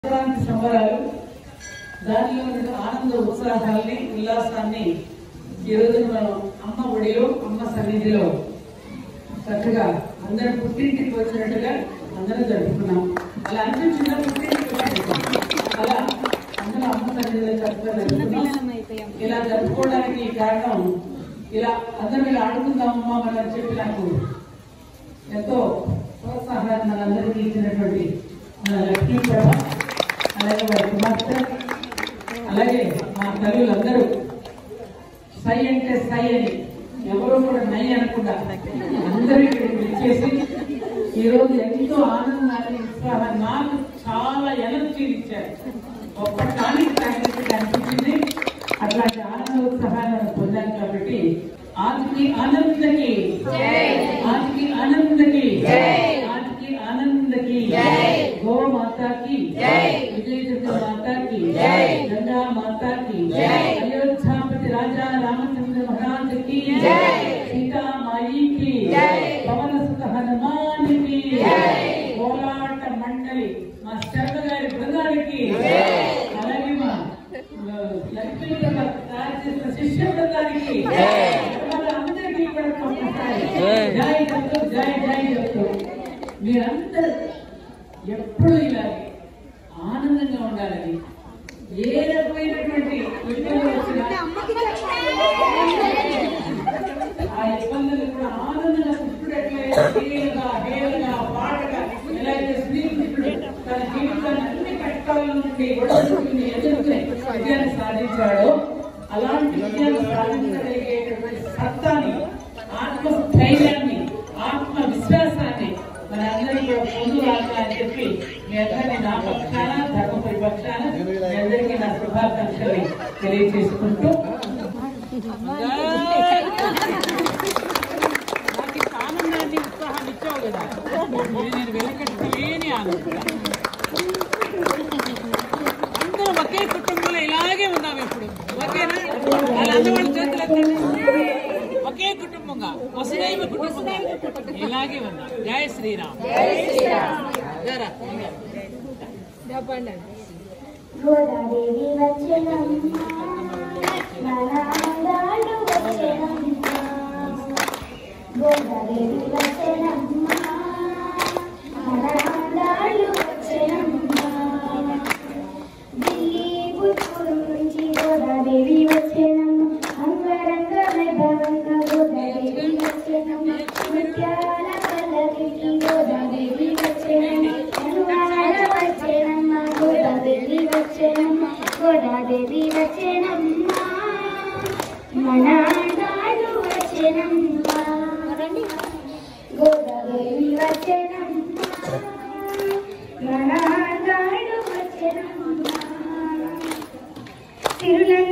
సంక్రాంతి సంబరాలు దానిలో ఉన్న ఆనంద ఉత్సాహాల్ని ఉల్లాసాన్ని ఈ రోజు మనం అమ్మ ఒడిలో అమ్మ సన్నిధిలో చక్కగా అందరం పుట్టింటికి వచ్చినట్టుగా అందరం జరుపుకున్నాం అలా అందరూ చిన్న పుట్టింటికి వచ్చేసాం. అలా అందరూ అమ్మ సన్నిధిలో చక్కగా జరుపుకున్నాం ఇలా జరుపుకోవడానికి కారణం ఇలా అందరం ఇలా ఆడుకుందామమ్మా మనం అని చెప్పి నాకు ఎంతో ప్రోత్సాహాన్ని మనందరికీ ఇచ్చినటువంటి మన లక్ష్మీ ప్రభ అలాగే వారి కుమార్తె అలాగే మా తల్లులందరూ సై అంటే సై అని ఎవరో కూడా నై అనకుండా అందరూ ఇక్కడికి ఇచ్చేసి ఈ రోజు ఎంతో ఆనందాన్ని ఉత్సాహాన్ని నాకు చాలా ఎనర్జీ ఇచ్చారు ఒక్క టానిక్ తాగినట్టు అనిపించింది అట్లాంటి ఆనంద ఉత్సాహాన్ని మనం పొందాం కాబట్టి ఆదికి ఆనందకి ఆదికి ఆనందకి ఆదికి ఆనందకి గో మాతాకి విజయ దుర్గ మాతాకి గంగా మాతాకి అయోధ్యాపతి రాజా రామచంద్ర మహారాజ్ కి సీతా మాయికి పవన సుత హనుమానికి కోలాట మండలి మా శర్మ గారి బృందానికి అలాగే మా లక్ష్మీ ప్రభ తయారు చేసిన శిష్య బృందానికి అందరికీ కూడా ఒక్కసారి జై చెప్తూ జై జై చెప్తూ మీరందరూ ఎప్పుడు ఇలాగే ఆనందంగా ఉండాలని ఏ రకమైనటువంటి ఇబ్బందులు వచ్చినా ఆ ఇబ్బందులు కూడా ఆనందంగా పుట్టుడట్లే హేలుగా హేలుగా పాటగా ఎలా అయితే శ్రీకృష్ణుడు తన జీవితాన్ని అన్ని కష్టాల నుండి ఒడిదుడుకుని ఎదుర్కొని విజయాన్ని సాధించాడో అలాంటి విజయాన్ని సాధించగలిగేటటువంటి సత్తాని ఆత్మస్థైర్యాన్ని ఆత్మ విశ్వాసాన్ని మన అందరికీ పొందురాలి అని చెప్పి మీ అందరినీ నా పక్షాన ధర్మపై పక్షాన మీ అందరికీ నా శుభాకాంక్షలు తెలియజేసుకుంటూ నాకు ఇంత ఆనందాన్ని ఉత్సాహాన్ని ఇచ్చావు కదా ఇది నేను వెనకట్టలేని ఆనందం అందరం ఒకే కుటుంబంలో ఇలాగే ఉన్నాం ఇప్పుడు ఓకేనా వాళ్ళందరూ వాళ్ళ చేతులు ఎత్తండి. ఒకే కుటుంబంగా వసుదైవ కుటుంబంగా ఇలాగే ఉన్నాం జయ శ్రీరామ్ జరా. గోదాదేవి వచ్చెనమ్మ నానాంగాలు వచ్చెనమ్మ గోదాదేవి వచ్చెనమ్మ నానాంగాలు వచ్చెనమ్మ ఢిల్లీ పుత్తూరు నుంచి గోదాదేవి వచ్చెనమ్మ అంగరంగ వైభవంగా గోదాదేవి వచ్చెనమ్మ ముత్యాల పల్లకికి గోదాదేవి వచ్చెనమ్మ అనువాడ వచ్చెనమ్మ గోదాదేవి వచ్చెనమ్మ గోదాదేవి వచ్చెనమ్మ మన నాడు వచ్చెనమ్మ గోదాదేవి వచ్చెనమ్మ మన నాడు వచ్చెనమ్మ తిరులంగ